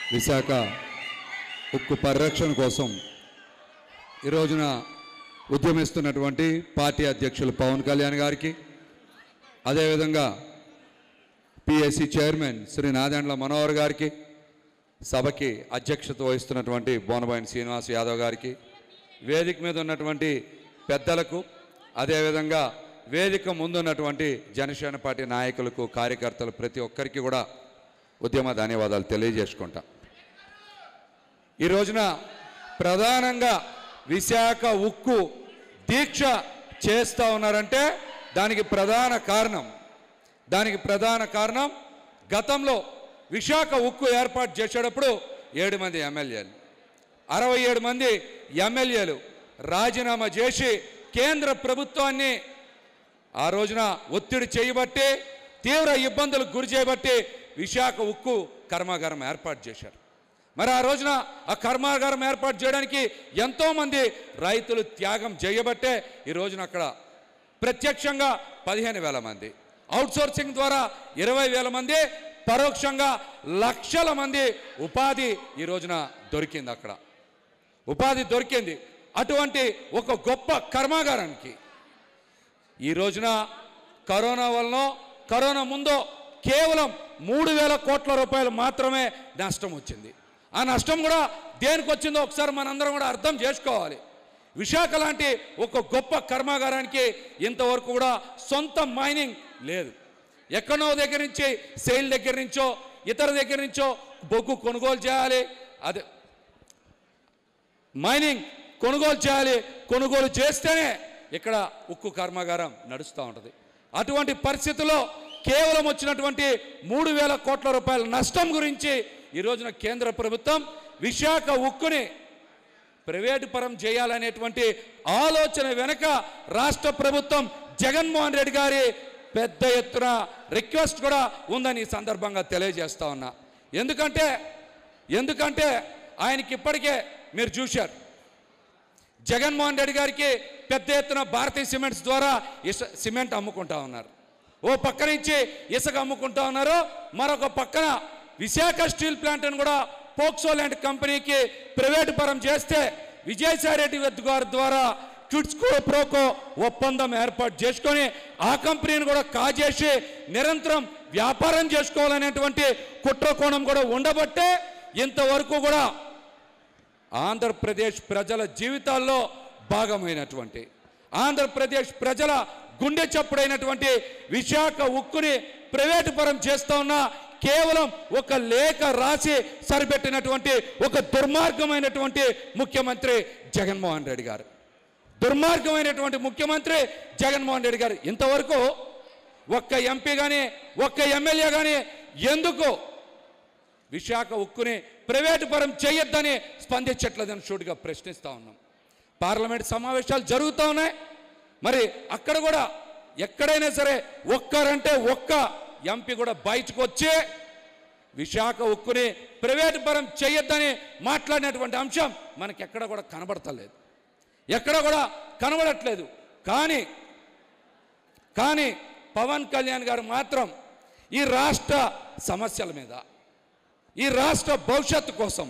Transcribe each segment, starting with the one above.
విశాఖ ఉక్కు పరిరక్షణ కోసం ఈ రోజున ఉద్యమిస్తున్నటువంటి పార్టీ అధ్యక్షులు పవన్ కళ్యాణ్ గారికి అదేవిధంగా పిఎస్సి చైర్మన్ శ్రీ నాదెండ్ల మనోహర్ గారికి సభకి అధ్యక్షత వహిస్తున్నటువంటి బోనబాయిని శ్రీనివాస్ యాదవ్ గారికి వేదిక మీద ఉన్నటువంటి పెద్దలకు అదేవిధంగా వేదిక ముందున్నటువంటి జనసేన పార్టీ నాయకులకు కార్యకర్తలు ప్రతి ఒక్కరికి కూడా ఉద్యమ ధన్యవాదాలు తెలియజేసుకుంటా ఈ రోజున ప్రధానంగా విశాఖ ఉక్కు దీక్ష చేస్తూ ఉన్నారంటే దానికి ప్రధాన కారణం దానికి ప్రధాన కారణం గతంలో విశాఖ ఉక్కు ఏర్పాటు చేసేటప్పుడు ఏడు మంది ఎమ్మెల్యేలు అరవై ఏడు మంది ఎమ్మెల్యేలు రాజీనామా చేసి కేంద్ర ప్రభుత్వాన్ని ఆ రోజున ఒత్తిడి చేయబట్టి తీవ్ర ఇబ్బందులకు గురి చేయబట్టి విశాఖ ఉక్కు కర్మాగారం ఏర్పాటు చేశారు మరి ఆ రోజున ఆ కర్మాగారం ఏర్పాటు చేయడానికి ఎంతోమంది రైతులు త్యాగం చేయబట్టే ఈ రోజున అక్కడ ప్రత్యక్షంగా పదిహేను వేల మంది అవుట్సోర్సింగ్ ద్వారా ఇరవై వేల మంది పరోక్షంగా లక్షల మంది ఉపాధి ఈ రోజున దొరికింది అక్కడ ఉపాధి దొరికింది అటువంటి ఒక గొప్ప కర్మాగారానికి ఈ రోజున కరోనా వలన కరోనా ముందో కేవలం మూడు వేల కోట్ల రూపాయలు మాత్రమే నష్టం వచ్చింది ఆ నష్టం కూడా దేనికి వచ్చిందో ఒకసారి మనందరం కూడా అర్థం చేసుకోవాలి విశాఖ లాంటి ఒక గొప్ప కర్మాగారానికి ఇంతవరకు కూడా సొంత మైనింగ్ లేదు ఎక్కడో దగ్గర నుంచి సెయిల్ దగ్గర నుంచో ఇతర దగ్గర నుంచో బొగ్గు కొనుగోలు చేయాలి అదే మైనింగ్ కొనుగోలు చేయాలి కొనుగోలు చేస్తేనే ఇక్కడ ఉక్కు కర్మాగారం నడుస్తూ ఉంటుంది అటువంటి పరిస్థితుల్లో కేవలం వచ్చినటువంటి మూడు వేల కోట్ల రూపాయల నష్టం గురించి ఈ రోజున కేంద్ర ప్రభుత్వం విశాఖ ఉక్కుని ప్రైవేటు పరం చేయాలనేటువంటి ఆలోచన వెనుక రాష్ట్ర ప్రభుత్వం జగన్మోహన్ రెడ్డి గారి పెద్ద ఎత్తున రిక్వెస్ట్ కూడా ఉందని ఈ సందర్భంగా తెలియజేస్తా ఉన్నా ఎందుకంటే ఎందుకంటే ఆయనకి ఇప్పటికే మీరు చూశారు జగన్మోహన్ రెడ్డి గారికి పెద్ద ఎత్తున భారతీయ సిమెంట్స్ ద్వారా ఇస సిమెంట్ అమ్ముకుంటా ఉన్నారు ఓ పక్క నుంచి ఇసుక అమ్ముకుంటా ఉన్నారు మరొక పక్కన విశాఖ స్టీల్ ప్లాంట్ను కూడా పోక్సో లాంటి కంపెనీకి ప్రైవేటు పరం చేస్తే విజయసాయి రెడ్డి గారి ద్వారా కిడ్స్కో ప్రోకో ఒప్పందం ఏర్పాటు చేసుకొని ఆ కంపెనీని కూడా కాజేసి నిరంతరం వ్యాపారం చేసుకోవాలనేటువంటి కుట్ర కోణం కూడా ఉండబట్టే ఇంతవరకు కూడా ఆంధ్రప్రదేశ్ ప్రజల జీవితాల్లో భాగమైనటువంటి ఆంధ్రప్రదేశ్ ప్రజల గుండె చప్పుడైనటువంటి విశాఖ ఉక్కుని ప్రైవేటు పరం చేస్తా ఉన్న కేవలం ఒక లేఖ రాసి సరిపెట్టినటువంటి ఒక దుర్మార్గమైనటువంటి ముఖ్యమంత్రి జగన్మోహన్ రెడ్డి గారు దుర్మార్గమైనటువంటి ముఖ్యమంత్రి జగన్మోహన్ రెడ్డి గారు ఇంతవరకు ఒక్క ఎంపీ కానీ ఒక్క ఎమ్మెల్యే కానీ ఎందుకు విశాఖ ఉక్కుని ప్రైవేటు పరం చేయొద్దని స్పందించట్లేదని షూట్గా ప్రశ్నిస్తూ ఉన్నాం పార్లమెంట్ సమావేశాలు జరుగుతూ ఉన్నాయి మరి అక్కడ కూడా ఎక్కడైనా సరే ఒక్కరంటే ఒక్క ఎంపీ కూడా బయటకు వచ్చి విశాఖ ఉక్కుని ప్రైవేటు పరం చేయొద్దని మాట్లాడినటువంటి అంశం మనకి ఎక్కడ కూడా కనబడతలేదు ఎక్కడ కూడా కనబడట్లేదు కానీ కానీ పవన్ కళ్యాణ్ గారు మాత్రం ఈ రాష్ట్ర సమస్యల మీద ఈ రాష్ట్ర భవిష్యత్తు కోసం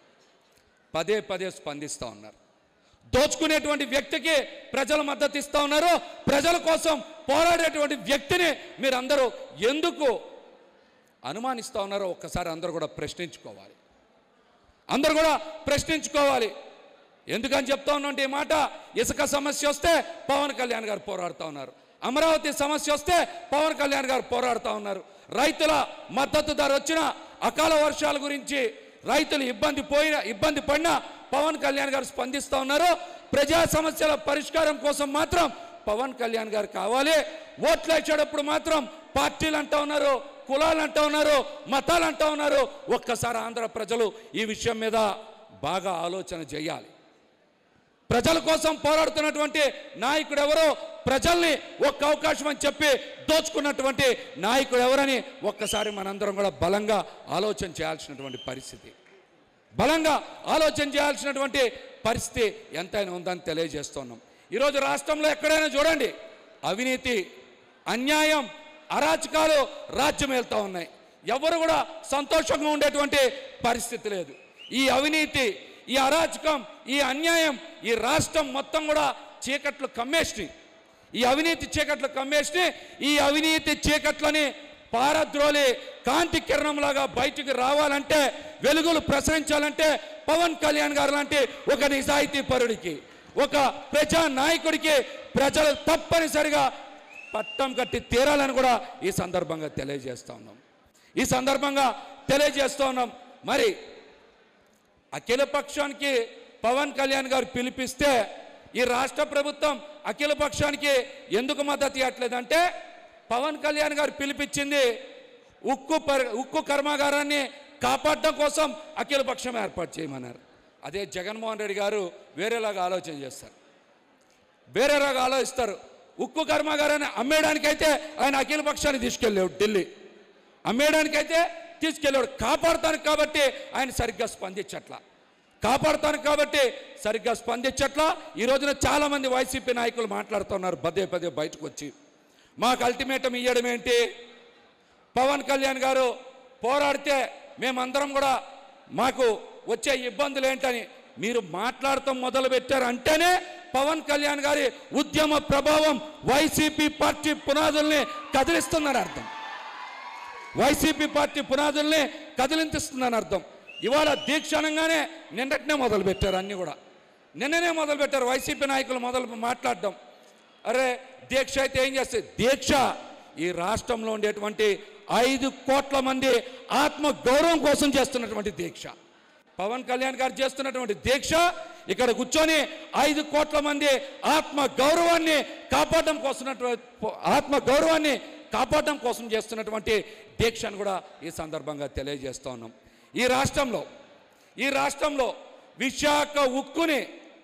పదే పదే స్పందిస్తూ ఉన్నారు దోచుకునేటువంటి వ్యక్తికి ప్రజల మద్దతు ఇస్తూ ఉన్నారు ప్రజల కోసం పోరాడేటువంటి వ్యక్తిని మీరందరూ ఎందుకు అనుమానిస్తూ ఉన్నారో ఒక్కసారి అందరూ కూడా ప్రశ్నించుకోవాలి అందరూ కూడా ప్రశ్నించుకోవాలి ఎందుకని చెప్తా ఉన్నాంటే ఈ మాట ఇసుక సమస్య వస్తే పవన్ కళ్యాణ్ గారు పోరాడుతూ ఉన్నారు అమరావతి సమస్య వస్తే పవన్ కళ్యాణ్ గారు పోరాడుతూ ఉన్నారు రైతుల మద్దతు ధర వచ్చిన అకాల వర్షాల గురించి రైతులు ఇబ్బంది పోయిన ఇబ్బంది పడినా పవన్ కళ్యాణ్ గారు స్పందిస్తూ ఉన్నారు ప్రజా సమస్యల పరిష్కారం కోసం మాత్రం పవన్ కళ్యాణ్ గారు కావాలి ఓట్లు వేసేటప్పుడు మాత్రం పార్టీలు అంటూ ఉన్నారు కులాలు అంటూ ఉన్నారు మతాలు అంటూ ఉన్నారు ఒక్కసారి ఆంధ్ర ప్రజలు ఈ విషయం మీద బాగా ఆలోచన చేయాలి ప్రజల కోసం పోరాడుతున్నటువంటి నాయకుడు ఎవరో ప్రజల్ని ఒక్క అవకాశం అని చెప్పి దోచుకున్నటువంటి నాయకుడు ఎవరని ఒక్కసారి మనందరం కూడా బలంగా ఆలోచన చేయాల్సినటువంటి పరిస్థితి బలంగా ఆలోచన చేయాల్సినటువంటి పరిస్థితి ఎంతైనా ఉందని తెలియజేస్తున్నాం ఈరోజు రాష్ట్రంలో ఎక్కడైనా చూడండి అవినీతి అన్యాయం అరాచకాలు రాజ్యం వెళ్తూ ఉన్నాయి ఎవరు కూడా సంతోషంగా ఉండేటువంటి పరిస్థితి లేదు ఈ అవినీతి ఈ అరాచకం ఈ అన్యాయం ఈ రాష్ట్రం మొత్తం కూడా చీకట్లు కమ్మేసి ఈ అవినీతి చీకట్లు కమ్మేసి ఈ అవినీతి చీకట్లని పారద్రోలి కాంతి కిరణంలాగా బయటికి రావాలంటే వెలుగులు ప్రసరించాలంటే పవన్ కళ్యాణ్ గారు లాంటి ఒక నిజాయితీ పరుడికి ఒక ప్రజా నాయకుడికి ప్రజలు తప్పనిసరిగా పట్టం కట్టి తీరాలని కూడా ఈ సందర్భంగా తెలియజేస్తా ఉన్నాం ఈ సందర్భంగా తెలియజేస్తూ ఉన్నాం మరి అఖిల పక్షానికి పవన్ కళ్యాణ్ గారు పిలిపిస్తే ఈ రాష్ట్ర ప్రభుత్వం అఖిల పక్షానికి ఎందుకు మద్దతు ఇవ్వట్లేదంటే పవన్ కళ్యాణ్ గారు పిలిపించింది ఉక్కు పరి ఉక్కు కర్మాగారాన్ని కాపాడడం కోసం అఖిల పక్షం ఏర్పాటు చేయమన్నారు అదే జగన్మోహన్ రెడ్డి గారు వేరేలాగా ఆలోచన చేస్తారు వేరేలాగా ఆలోచిస్తారు ఉక్కు కర్మాగారాన్ని అమ్మేయడానికైతే ఆయన అఖిల పక్షాన్ని తీసుకెళ్ళాడు ఢిల్లీ అమ్మేయడానికైతే తీసుకెళ్ళాడు కాపాడతానికి కాబట్టి ఆయన సరిగ్గా స్పందించట్లా కాపాడతాను కాబట్టి సరిగ్గా స్పందించట్లా ఈ రోజున చాలామంది వైసీపీ నాయకులు మాట్లాడుతున్నారు పదే పదే బయటకు వచ్చి మాకు అల్టిమేటం ఇవ్వడం ఏంటి పవన్ కళ్యాణ్ గారు పోరాడితే మేమందరం కూడా మాకు వచ్చే ఇబ్బందులు ఏంటని మీరు మాట్లాడటం మొదలు పెట్టారు అంటేనే పవన్ కళ్యాణ్ గారి ఉద్యమ ప్రభావం వైసీపీ పార్టీ పునాదుల్ని కదిలిస్తుందని అర్థం వైసీపీ పార్టీ పునాదుల్ని కదిలింతిస్తుందని అర్థం ఇవాళ దీక్ష అనగానే నిన్నటినే మొదలు పెట్టారు అన్నీ కూడా నిన్ననే మొదలు పెట్టారు వైసీపీ నాయకులు మొదలు మాట్లాడడం అరే దీక్ష అయితే ఏం చేస్తుంది దీక్ష ఈ రాష్ట్రంలో ఉండేటువంటి ఐదు కోట్ల మంది ఆత్మ గౌరవం కోసం చేస్తున్నటువంటి దీక్ష పవన్ కళ్యాణ్ గారు చేస్తున్నటువంటి దీక్ష ఇక్కడ కూర్చొని ఐదు కోట్ల మంది ఆత్మ గౌరవాన్ని కాపాడడం కోసం ఆత్మ గౌరవాన్ని కాపాడడం కోసం చేస్తున్నటువంటి దీక్షను కూడా ఈ సందర్భంగా తెలియజేస్తా ఉన్నాం ఈ రాష్ట్రంలో ఈ రాష్ట్రంలో విశాఖ ఉక్కుని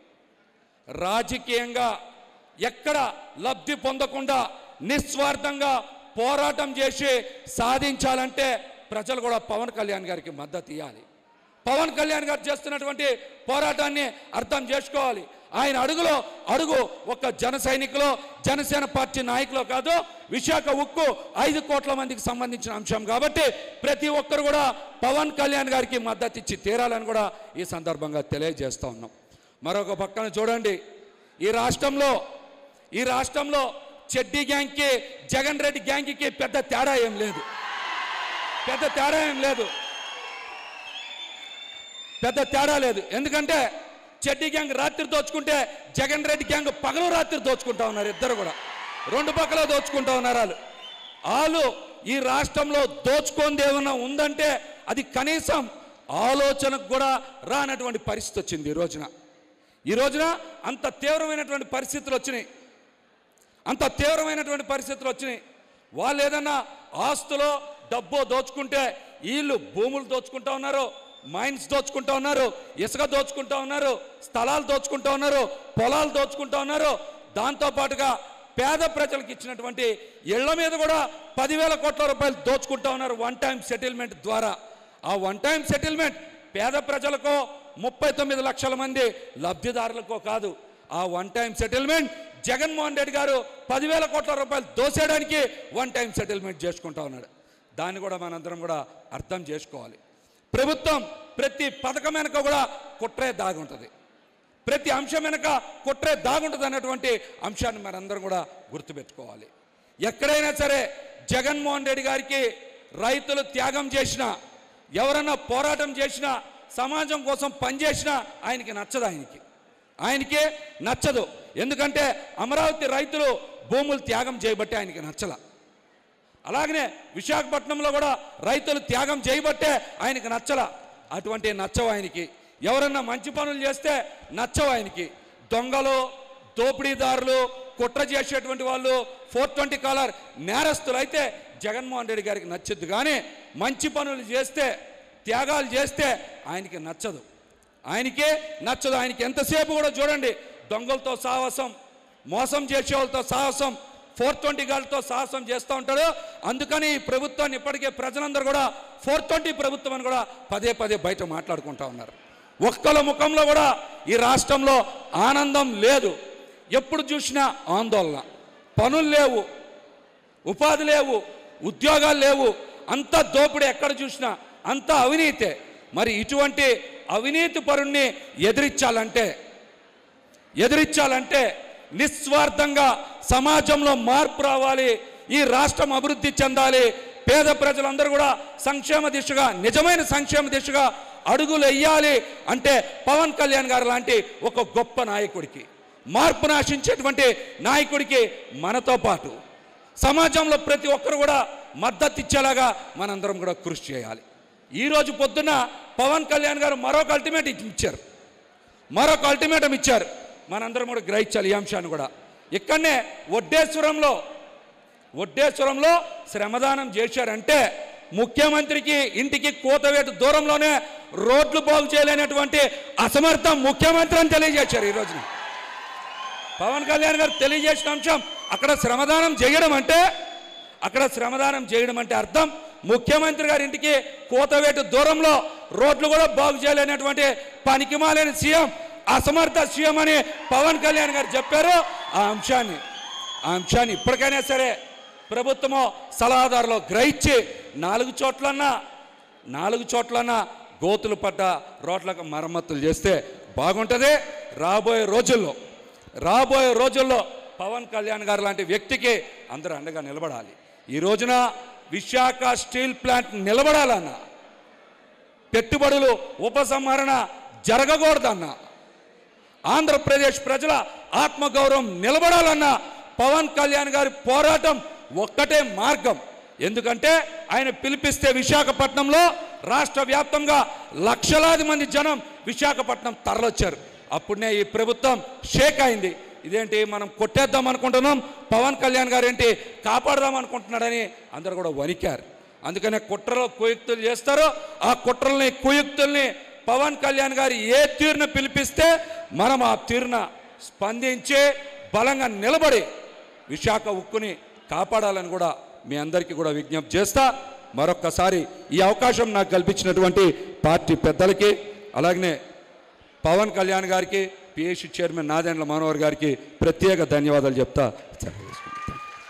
రాజకీయంగా ఎక్కడ లబ్ధి పొందకుండా నిస్వార్థంగా పోరాటం చేసి సాధించాలంటే ప్రజలు కూడా పవన్ కళ్యాణ్ గారికి మద్దతు ఇవ్వాలి పవన్ కళ్యాణ్ గారు చేస్తున్నటువంటి పోరాటాన్ని అర్థం చేసుకోవాలి ఆయన అడుగులో అడుగు ఒక జన సైనికులు జనసేన పార్టీ నాయకులు కాదు విశాఖ ఉక్కు ఐదు కోట్ల మందికి సంబంధించిన అంశం కాబట్టి ప్రతి ఒక్కరు కూడా పవన్ కళ్యాణ్ గారికి మద్దతు ఇచ్చి తీరాలని కూడా ఈ సందర్భంగా తెలియజేస్తూ ఉన్నాం మరొక పక్కన చూడండి ఈ రాష్ట్రంలో ఈ రాష్ట్రంలో చెడ్డీ గ్యాంగ్కి జగన్ రెడ్డి గ్యాంగ్కి పెద్ద తేడా ఏం లేదు పెద్ద తేడా ఏం లేదు పెద్ద తేడా లేదు ఎందుకంటే చెడ్డీ గ్యాంగ్ రాత్రి దోచుకుంటే జగన్ రెడ్డి గ్యాంగ్ పగలు రాత్రి దోచుకుంటా ఉన్నారు ఇద్దరు కూడా రెండు పక్కల దోచుకుంటా ఉన్నారు వాళ్ళు వాళ్ళు ఈ రాష్ట్రంలో దోచుకుంది ఏమన్నా ఉందంటే అది కనీసం ఆలోచనకు కూడా రానటువంటి పరిస్థితి వచ్చింది ఈ రోజున ఈ రోజున అంత తీవ్రమైనటువంటి పరిస్థితులు వచ్చినాయి అంత తీవ్రమైనటువంటి పరిస్థితులు వచ్చినాయి వాళ్ళు ఏదన్నా ఆస్తులో డబ్బు దోచుకుంటే వీళ్ళు భూములు దోచుకుంటా ఉన్నారు మైన్స్ దోచుకుంటా ఉన్నారు ఇసుక దోచుకుంటా ఉన్నారు స్థలాలు దోచుకుంటా ఉన్నారు పొలాలు దోచుకుంటా ఉన్నారు దాంతో పాటుగా పేద ప్రజలకు ఇచ్చినటువంటి ఇళ్ల మీద కూడా పదివేల కోట్ల రూపాయలు దోచుకుంటా ఉన్నారు వన్ టైం సెటిల్మెంట్ ద్వారా ఆ వన్ టైం సెటిల్మెంట్ పేద ప్రజలకో ముప్పై తొమ్మిది లక్షల మంది లబ్ధిదారులకో కాదు ఆ one time settlement Jaganmohan Reddy గారు పదివేల కోట్ల రూపాయలు దోసేయడానికి వన్ టైం సెటిల్మెంట్ చేసుకుంటా ఉన్నాడు దాన్ని కూడా మనందరం కూడా అర్థం చేసుకోవాలి ప్రభుత్వం ప్రతి పథకం వెనక కూడా కుట్రే దాగుంటుంది ప్రతి అంశం వెనక కుట్రే దాగుంటుంది అన్నటువంటి అంశాన్ని మనందరం కూడా గుర్తుపెట్టుకోవాలి ఎక్కడైనా సరే జగన్మోహన్ రెడ్డి గారికి రైతులు త్యాగం చేసిన ఎవరన్నా పోరాటం చేసినా సమాజం కోసం పనిచేసినా ఆయనకి నచ్చదు ఆయనకి ఆయనకే నచ్చదు ఎందుకంటే అమరావతి రైతులు భూములు త్యాగం చేయబట్టి ఆయనకి నచ్చల అలాగనే విశాఖపట్నంలో కూడా రైతులు త్యాగం చేయబట్టే ఆయనకి నచ్చల అటువంటి నచ్చవు ఆయనకి ఎవరన్నా మంచి పనులు చేస్తే నచ్చవు ఆయనకి దొంగలు దోపిడీదారులు కుట్ర చేసేటువంటి వాళ్ళు ఫోర్ ట్వంటీ కాలర్ నేరస్తులు అయితే జగన్మోహన్ రెడ్డి గారికి నచ్చదు కానీ మంచి పనులు చేస్తే త్యాగాలు చేస్తే ఆయనకి నచ్చదు ఆయనకే నచ్చదు ఆయనకి ఎంతసేపు కూడా చూడండి దొంగలతో సాహసం మోసం చేసే వాళ్ళతో సాహసం ఫోర్ ట్వంటీ గాలతో సాహసం చేస్తూ ఉంటాడు అందుకని ఈ ప్రభుత్వాన్ని ఇప్పటికే ప్రజలందరూ కూడా ఫోర్ ట్వంటీ ప్రభుత్వం అని కూడా పదే పదే బయట మాట్లాడుకుంటా ఉన్నారు ఒక్కల ముఖంలో కూడా ఈ రాష్ట్రంలో ఆనందం లేదు ఎప్పుడు చూసినా ఆందోళన పనులు లేవు ఉపాధి లేవు ఉద్యోగాలు లేవు అంత దోపిడీ ఎక్కడ చూసినా అంత అవినీతే మరి ఇటువంటి అవినీతి పరుణ్ణి ఎదిరించాలంటే ఎదిరించాలంటే నిస్వార్థంగా సమాజంలో మార్పు రావాలి ఈ రాష్ట్రం అభివృద్ధి చెందాలి పేద ప్రజలందరూ కూడా సంక్షేమ దిశగా నిజమైన సంక్షేమ దిశగా అడుగులు వెయ్యాలి అంటే పవన్ కళ్యాణ్ గారు లాంటి ఒక గొప్ప నాయకుడికి మార్పును ఆశించేటువంటి నాయకుడికి మనతో పాటు సమాజంలో ప్రతి ఒక్కరు కూడా మద్దతు ఇచ్చేలాగా మనందరం కూడా కృషి చేయాలి ఈరోజు పొద్దున్న పవన్ కళ్యాణ్ గారు మరొక అల్టిమేట్ ఇచ్చారు మరొక అల్టిమేటం ఇచ్చారు మనందరం కూడా గ్రహించాలి ఈ అంశాన్ని కూడా ఇక్కడనే వడ్డేశ్వరంలో వడ్డేశ్వరంలో శ్రమదానం చేశారంటే ముఖ్యమంత్రికి ఇంటికి కోతవేటు దూరంలోనే రోడ్లు బాగు చేయలేనటువంటి అసమర్థ ముఖ్యమంత్రి అని తెలియజేశారు ఈ రోజున పవన్ కళ్యాణ్ గారు తెలియజేసిన అంశం అక్కడ శ్రమదానం చేయడం అంటే అక్కడ శ్రమదానం చేయడం అంటే అర్థం ముఖ్యమంత్రి గారి ఇంటికి కోతవేటు దూరంలో రోడ్లు కూడా బాగు చేయలేనటువంటి పనికిమాలేని సీఎం అసమర్థ సీఎం అని పవన్ కళ్యాణ్ గారు చెప్పారు ఆ అంశాన్ని ఆ అంశాన్ని ఇప్పటికైనా సరే ప్రభుత్వము సలహాదారులో గ్రహించి నాలుగు చోట్లన్నా నాలుగు చోట్లన్నా గోతులు పడ్డ రోడ్లకు మరమ్మతులు చేస్తే బాగుంటుంది రాబోయే రోజుల్లో రాబోయే రోజుల్లో పవన్ కళ్యాణ్ గారు లాంటి వ్యక్తికి అందరూ అండగా నిలబడాలి ఈ రోజున విశాఖ స్టీల్ ప్లాంట్ నిలబడాలన్న పెట్టుబడులు ఉపసంహరణ జరగకూడదన్న ఆంధ్రప్రదేశ్ ప్రజల ఆత్మగౌరవం నిలబడాలన్న పవన్ కళ్యాణ్ గారి పోరాటం ఒక్కటే మార్గం ఎందుకంటే ఆయన పిలిపిస్తే విశాఖపట్నంలో రాష్ట్ర వ్యాప్తంగా లక్షలాది మంది జనం విశాఖపట్నం తరలొచ్చారు అప్పుడునే ఈ ప్రభుత్వం షేక్ అయింది ఇదేంటి మనం కొట్టేద్దాం అనుకుంటున్నాం పవన్ కళ్యాణ్ గారు ఏంటి కాపాడదాం అనుకుంటున్నాడని అందరు కూడా వణికారు అందుకనే కుట్రలో కుయుక్తులు చేస్తారో ఆ కుట్రల్ని కుయుక్తుల్ని పవన్ కళ్యాణ్ గారు ఏ తీరున పిలిపిస్తే మనం ఆ తీరున స్పందించి బలంగా నిలబడి విశాఖ ఉక్కుని కాపాడాలని కూడా మీ అందరికీ కూడా విజ్ఞప్తి చేస్తా మరొక్కసారి ఈ అవకాశం నాకు కల్పించినటువంటి పార్టీ పెద్దలకి అలాగనే పవన్ కళ్యాణ్ గారికి పిఎస్సి చైర్మన్ నాదెండ్ల మనోహర్ గారికి ప్రత్యేక ధన్యవాదాలు చెప్తా సెలవు తీసుకుంటాను.